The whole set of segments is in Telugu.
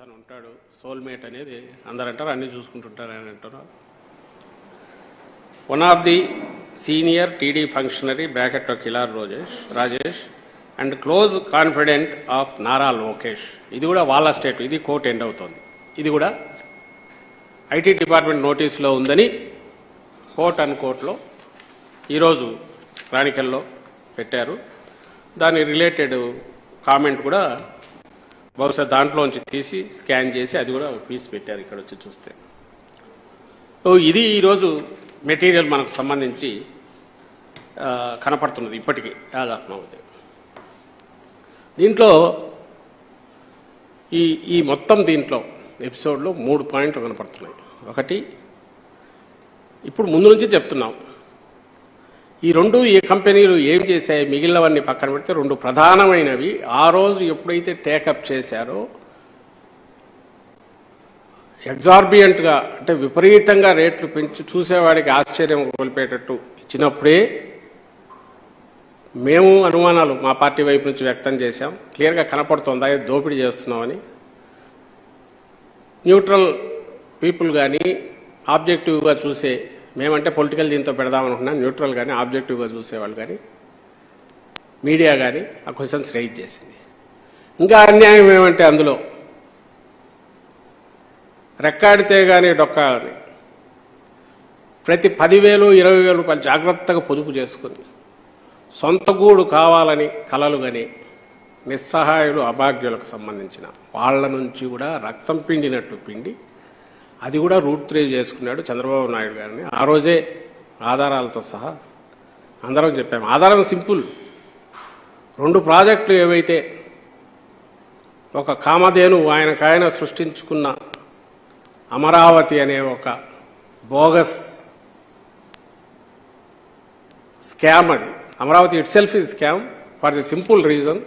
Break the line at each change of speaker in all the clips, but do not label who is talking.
తను ఉంటాడు సోల్మేట్ అనేది అందరు అంటారు అన్ని చూసుకుంటుంటారు అని అంటారు one of the senior TD functionary బ్రాకెట్లో కిలార్ రోజేష్ Rajesh and close confident of Nara Lokesh ఇది కూడా వాళ్ళ స్టేట్ ఇది కోర్ట్ ఎండ్ అవుతోంది ఇది కూడా ఐటీ డిపార్ట్మెంట్ నోటీసులో ఉందని కోర్ట్ అండ్ కోర్టులో ఈరోజు రాణికల్లో పెట్టారు దాని రిలేటెడ్ కామెంట్ కూడా బహుశా దాంట్లోంచి తీసి స్కాన్ చేసి అది కూడా ఒక పీస్ పెట్టారు ఇక్కడ వచ్చి చూస్తే సో ఇది ఈరోజు మెటీరియల్ మనకు సంబంధించి ఆ, కనపడుతున్నది ఇప్పటికీ యాదాత్మవుతుంది దీంట్లో ఈ ఈ మొత్తం దీంట్లో ఎపిసోడ్లో మూడు పాయింట్లు కనపడుతున్నాయి ఒకటి ఇప్పుడు ముందు నుంచి చెప్తున్నాం ఈ రెండు ఈ కంపెనీలు ఏం చేశాయి మిగిలినవన్నీ పక్కన పెడితే రెండు ప్రధానమైనవి ఆ రోజు ఎప్పుడైతే టేకప్ చేశారో ఎగ్జార్బియంట్గా అంటే విపరీతంగా రేట్లు పెంచి చూసేవాడికి ఆశ్చర్యం కోల్పోయేటట్టు ఇచ్చినప్పుడే మేము అనుమానాలు మా పార్టీ వైపు నుంచి వ్యక్తం చేశాం క్లియర్గా కనపడుతుందా ఇది దోపిడీ చేస్తున్నామని న్యూట్రల్ పీపుల్ కానీ ఆబ్జెక్టివ్గా చూసే మేమంటే పొలిటికల్ దీంతో పెడదామనుకున్నాం న్యూట్రల్ కానీ ఆబ్జెక్టివ్గా చూసేవాళ్ళు కానీ మీడియా కానీ ఆ క్వశ్చన్స్ రైజ్ చేసింది ఇంకా అన్యాయం ఏమంటే అందులో రెక్కాడితే కానీ డొక్కాలని ప్రతి పదివేలు ఇరవై వేల రూపాయలు జాగ్రత్తగా పొదుపు చేసుకుని సొంత గూడు కావాలని కలలు కానీ నిస్సహాయులు అభాగ్యులకు సంబంధించిన వాళ్ళ నుంచి కూడా రక్తం పిండినట్టు పిండి అది కూడా రూట్ త్రీ చేసుకున్నాడు చంద్రబాబు నాయుడు గారిని ఆ రోజే ఆధారాలతో సహా అందరం చెప్పాము ఆధారం సింపుల్ రెండు ప్రాజెక్టులు ఏవైతే ఒక కామధేను ఆయనకాయన సృష్టించుకున్న అమరావతి అనే ఒక బోగస్ స్కామ్ అది Amaravati itself is scam for the simple reason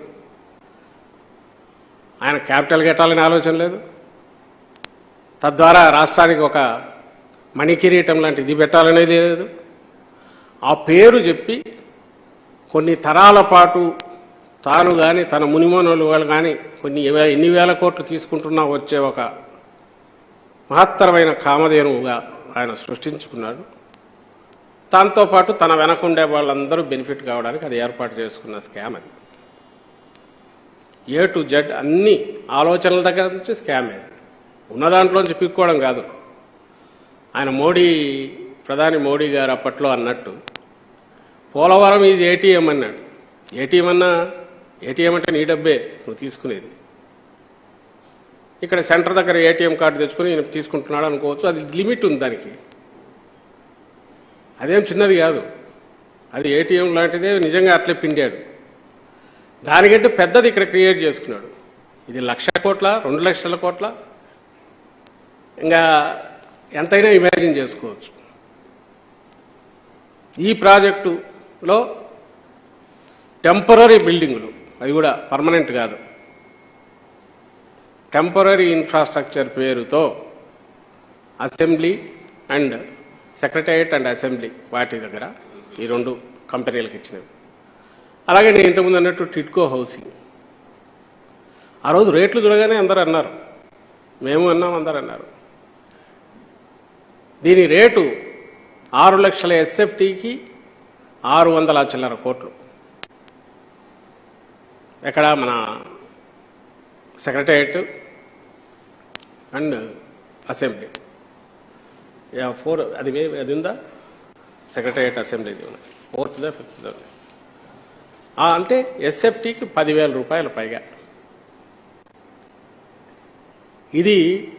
ఆయన క్యాపిటల్ కట్టాలని ఆలోచన లేదు తద్వారా రాష్ట్రానికి ఒక మణికిరీటం లాంటి ఇది పెట్టాలనేది లేదు ఆ పేరు చెప్పి కొన్ని తరాల పాటు తాను కానీ తన మునిమోనులు వాళ్ళు కానీ కొన్ని వే- ఎన్ని వేల కోట్లు తీసుకుంటున్నా వచ్చే ఒక మహత్తరమైన కామధేనువుగా ఆయన సృష్టించుకున్నాడు దాంతో పాటు తన వెనకుండే వాళ్ళందరూ బెనిఫిట్ కావడానికి అది ఏర్పాటు చేసుకున్న స్కామ్ అది ఏ టు జెడ్ అన్ని ఆలోచనల దగ్గర నుంచి స్కామ్ అది ఉన్న దాంట్లోంచి పిక్కోవడం కాదు ఆయన మోడీ ప్రధాని మోడీ గారు అప్పట్లో అన్నట్టు పోలవరం ఈజ్ ఏటీఎం అన్నాడు ఏటీఎం అన్నా ఏటీఎం అంటే నీ డబ్బే నువ్వు తీసుకునేది ఇక్కడ సెంటర్ దగ్గర ఏటీఎం కార్డు తెచ్చుకొని ఈయన తీసుకుంటున్నాడు అనుకోవచ్చు అది లిమిట్ ఉంది దానికి అదేం చిన్నది కాదు అది ఏటీఎం లాంటిదే నిజంగా అట్లే పిండాడు దానికంటే పెద్దది ఇక్కడ క్రియేట్ చేసుకున్నాడు ఇది లక్ష కోట్ల రెండు లక్షల కోట్ల ఇంకా ఎంతైనా ఇమాజిన్ చేసుకోవచ్చు ఈ ప్రాజెక్టులో టెంపరీ బిల్డింగులు అవి కూడా పర్మనెంట్ కాదు టెంపరీ ఇన్ఫ్రాస్ట్రక్చర్ పేరుతో assembly and secretariat and assembly వాటి దగ్గర ఈ రెండు కంపెనీలకు ఇచ్చినవి అలాగే నేను ఇంతకుముందు అన్నట్టు టిట్కో హౌసింగ్ ఆ రోజు రేట్లు చూడగానే అందరూ అన్నారు మేము అన్నాం అందరూ అన్నారు దీని రేటు ఆరు లక్షల ఎస్ఎఫ్టీకి ఆరు వందల చిల్లర కోట్లు ఎక్కడ మన సెక్రటరియట్ అండ్ అసెంబ్లీ యా ఫోర్ అది వే- అది ఉందా సెక్రటరియట్ అసెంబ్లీ ఫోర్త్దా ఫిఫ్త్దా ఆ, అంటే ఎస్ఎఫ్టీకి పదివేల రూపాయలు పైగా ఇది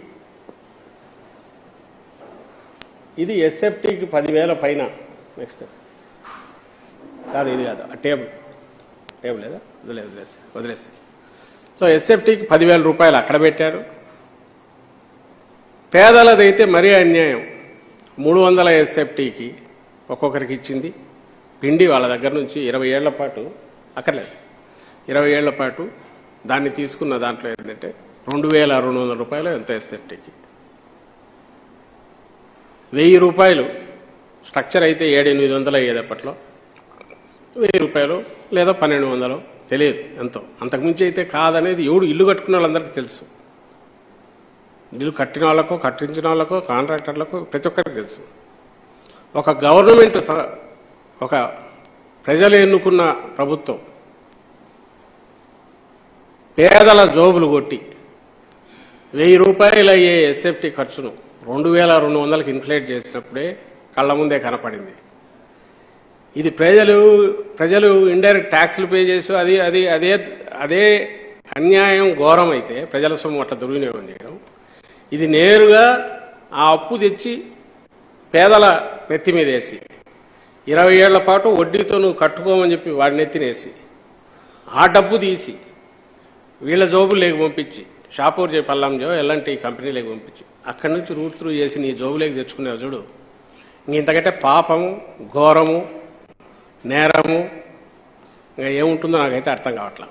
ఇది ఎస్ఎఫ్టీకి పదివేల పైన నెక్స్ట్ కాదు ఇది కాదు ఆ టేబుల్ టేబుల్ లేదా వదిలేదు వదిలేసి వదిలేసి సో ఎస్ఎఫ్టీకి పదివేల రూపాయలు అక్కడ పెట్టారు పేదలదైతే మరీ అన్యాయం మూడు వందల ఎస్ఎఫ్టీకి ఒక్కొక్కరికి ఇచ్చింది పిండి వాళ్ళ దగ్గర నుంచి ఇరవై ఏళ్ల పాటు అక్కర్లేదు ఇరవై ఏళ్ల పాటు దాన్ని తీసుకున్న దాంట్లో ఏంటంటే రెండు వేల రెండు వందల రూపాయలు ఎంత ఎస్ఎఫ్టీకి వెయ్యి రూపాయలు స్ట్రక్చర్ అయితే ఏడు ఎనిమిది వందలు అయ్యేది అప్పట్లో వెయ్యి రూపాయలు లేదా పన్నెండు వందలు తెలియదు ఎంతో అంతకుమించి అయితే కాదనేది ఎవడు ఇల్లు కట్టుకున్న వాళ్ళందరికీ తెలుసు ఇల్లు కట్టిన వాళ్ళకు కట్టించిన వాళ్ళకు కాంట్రాక్టర్లకు ప్రతి ఒక్కరికి తెలుసు ఒక గవర్నమెంట్ స- ఒక ప్రజలు ఎన్నుకున్న ప్రభుత్వం పేదల జోబులు కొట్టి వెయ్యి రూపాయలు అయ్యే ఎస్ఎఫ్టీ ఖర్చును రెండు వేల రెండు వందలకి ఇన్ఫ్లేట్ చేసినప్పుడే కళ్ళ ముందే కనపడింది ఇది ప్రజలు ప్రజలు ఇండైరెక్ట్ ట్యాక్స్లు పే చేసి అది అది అదే అదే అన్యాయం ఘోరం అయితే ప్రజల సొమ్ము అట్లా దుర్వినియోగం చేయడం ఇది నేరుగా ఆ అప్పు తెచ్చి పేదల నెత్తి మీద వేసి ఇరవై ఏళ్ల పాటు వడ్డీతో నువ్వు కట్టుకోమని చెప్పి వాడి నెత్తినేసి ఆ డబ్బు తీసి వీళ్ళ జోబులు లేక పంపించి షాపూర్ జే పల్లంజో ఎల్లంటి కంపెనీలకు పంపించి అక్కడి నుంచి రూట్ త్రూ చేసి నీ జోబులేకి తెచ్చుకునేవు చూడు ఇంక ఇంతకంటే పాపము ఘోరము నేరము ఇంకా ఏముంటుందో నాకైతే అర్థం కావట్లా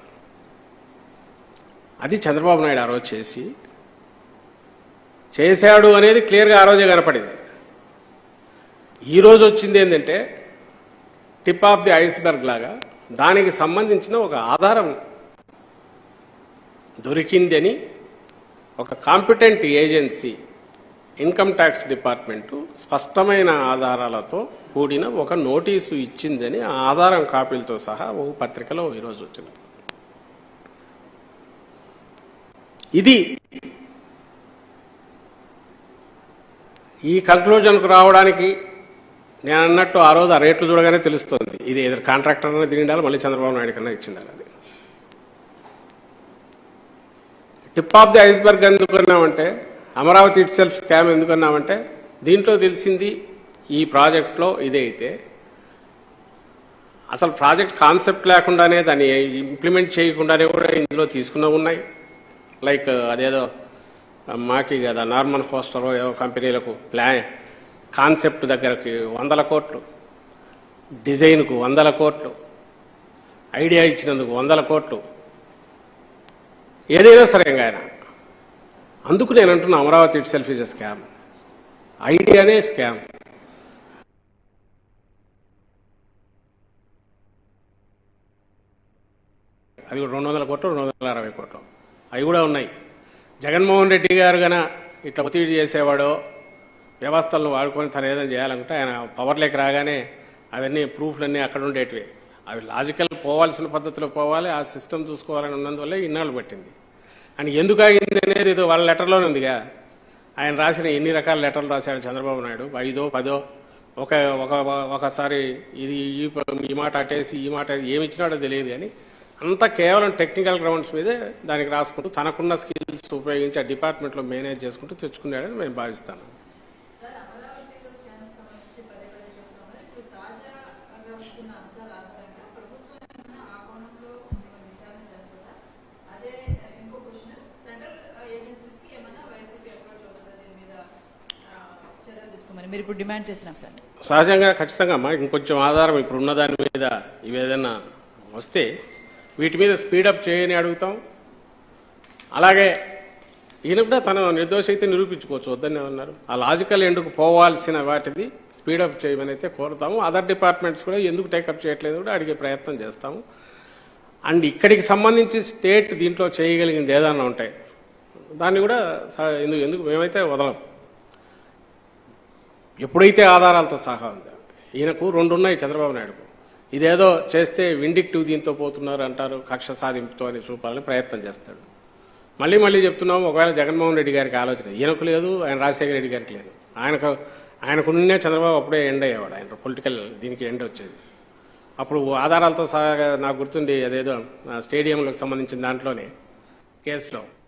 అది చంద్రబాబు నాయుడు ఆ రోజు చేసి చేశాడు అనేది క్లియర్గా ఆ రోజే కనపడింది ఈ రోజు వచ్చింది ఏంటంటే టిప్ ఆఫ్ ది ఐస్బర్గ్ లాగా దానికి సంబంధించిన ఒక ఆధారం దొరికిందని ఒక competent agency income tax department స్పష్టమైన ఆధారాలతో కూడిన ఒక నోటీసు ఇచ్చిందని ఆ ఆధారం కాపీలతో సహా ఒక పత్రికలో ఈరోజు వచ్చింది ఇది ఈ కంక్లూజన్కు రావడానికి నేను అన్నట్టు ఆ రోజు ఆ రేట్లు చూడగానే తెలుస్తుంది ఇది ఏదో కాంట్రాక్టర్ అనేది తిండాలి మళ్ళీ చంద్రబాబు నాయుడు కన్నా ఇచ్చిండాలి అది టిప్ ఆఫ్ ది ఐస్బర్గ్ ఎందుకన్నామంటే అమరావతి ఇట్ సెల్ఫ్ స్కామ్ ఎందుకన్నామంటే దీంట్లో తెలిసింది ఈ ప్రాజెక్ట్లో ఇదే అయితే అసలు ప్రాజెక్ట్ కాన్సెప్ట్ లేకుండానే దాన్ని ఇంప్లిమెంట్ చేయకుండానే కూడా ఇందులో తీసుకున్నవి ఉన్నాయి లైక్ అదేదో మాకి కదా నార్మల్ ఫోస్టర్ ఏవో కంపెనీలకు ప్లాన్ కాన్సెప్ట్ దగ్గరకి వందల కోట్లు డిజైన్కు వందల కోట్లు ఐడియా ఇచ్చినందుకు వందల కోట్లు ఏదైనా సరే ఇంకా ఆయన అందుకు నేను అంటున్నా Amaravati itself is scam ఐడియానే స్కామ్ అది కూడా రెండు వందల కోట్లు రెండు వందల అరవై కోట్లు అవి కూడా ఉన్నాయి జగన్మోహన్ రెడ్డి గారు గన ఇట్లా ఒత్తిడి చేసేవాడో వ్యవస్థలను వాడుకొని తను ఏదైనా చేయాలనుకుంటే ఆయన పవర్లోకి రాగానే అవన్నీ ప్రూఫ్లన్నీ అక్కడ ఉండేటివి అవి లాజికల్ పోవాల్సిన పద్ధతిలో పోవాలి ఆ సిస్టమ్ చూసుకోవాలని ఉన్నందువల్ల ఇన్నాళ్ళు పట్టింది అని ఎందుకు ఆగింది అనేది ఏదో వాళ్ళ లెటర్లోనే ఉందిగా ఆయన రాసిన ఎన్ని రకాల లెటర్లు రాశాడు చంద్రబాబు నాయుడు ఐదో పదో ఒక ఒక ఒకసారి ఇది ఈ ఈ మాట అట్టేసి ఈ మాట ఏమి ఇచ్చినాడో తెలియదు కానీ అంతా కేవలం టెక్నికల్ గ్రౌండ్స్ మీదే దానికి రాసుకుంటూ తనకున్న స్కిల్స్ ఉపయోగించి ఆ డిపార్ట్మెంట్లో మేనేజ్ చేసుకుంటూ తెచ్చుకున్నాడని మేము భావిస్తాను
సార్ అమరావతిలో స్కామ్ సంబంధించి పదే పదే చెప్తాము ఇప్పుడు తాజాగా వస్తున్న అంశాల ఆధారంగా ప్రభుత్వం ఏమైనా ఆ కోణంలో ఏమైనా విచారణ చేస్తుందా అదే ఇంకో క్వశ్చన్ సెంట్రల్ ఏజెన్సీస్ కి ఏమైనా వైసీపీ అప్రోచ్ అవుతుందా దీని మీద ఆ, చర్యలు తీసుకోమని మీరు ఇప్పుడు డిమాండ్ చేసిన అంశాన్ని
సహజంగా ఖచ్చితంగా అమ్మా ఇంకొంచెం ఆధారం ఇప్పుడు ఉన్న దాని మీద ఇవి ఏదైనా వస్తే వీటి మీద స్పీడప్ చేయని అడుగుతాం అలాగే ఈయన కూడా తన నిర్దోష అయితే నిరూపించుకోవచ్చు వద్దని ఏమన్నారు ఆ లాజికల్ ఎండుకు పోవాల్సిన వాటిది స్పీడప్ చేయమని అయితే కోరుతాము అదర్ డిపార్ట్మెంట్స్ కూడా ఎందుకు టేకప్ చేయట్లేదు కూడా అడిగే ప్రయత్నం చేస్తాము అండ్ ఇక్కడికి సంబంధించి స్టేట్ దీంట్లో చేయగలిగింది ఏదన్నా ఉంటాయి దాన్ని కూడా స- ఎందుకు ఎందుకు మేమైతే వదలం ఎప్పుడైతే ఆధారాలతో సహా ఉందో ఈయనకు రెండు ఉన్నాయి చంద్రబాబు నాయుడుకు ఇదేదో చేస్తే విండిక్టివ్ దీంతో పోతున్నారు అంటారు కక్ష సాధింపుతో అని చూపాలని ప్రయత్నం చేస్తాడు మళ్ళీ మళ్ళీ చెప్తున్నాము ఒకవేళ జగన్మోహన్ రెడ్డి గారికి ఆలోచన ఈయనకు లేదు ఆయన రాజశేఖర రెడ్డి గారికి లేదు ఆయనకు ఆయనకున్నే చంద్రబాబు అప్పుడే ఎండ్ అయ్యేవాడు ఆయన పొలిటికల్ దీనికి ఎండ్ వచ్చేది అప్పుడు ఆధారాలతో సహా నాకు గుర్తుంది అదేదో ఆ, స్టేడియంలకు సంబంధించిన దాంట్లోనే కేసులో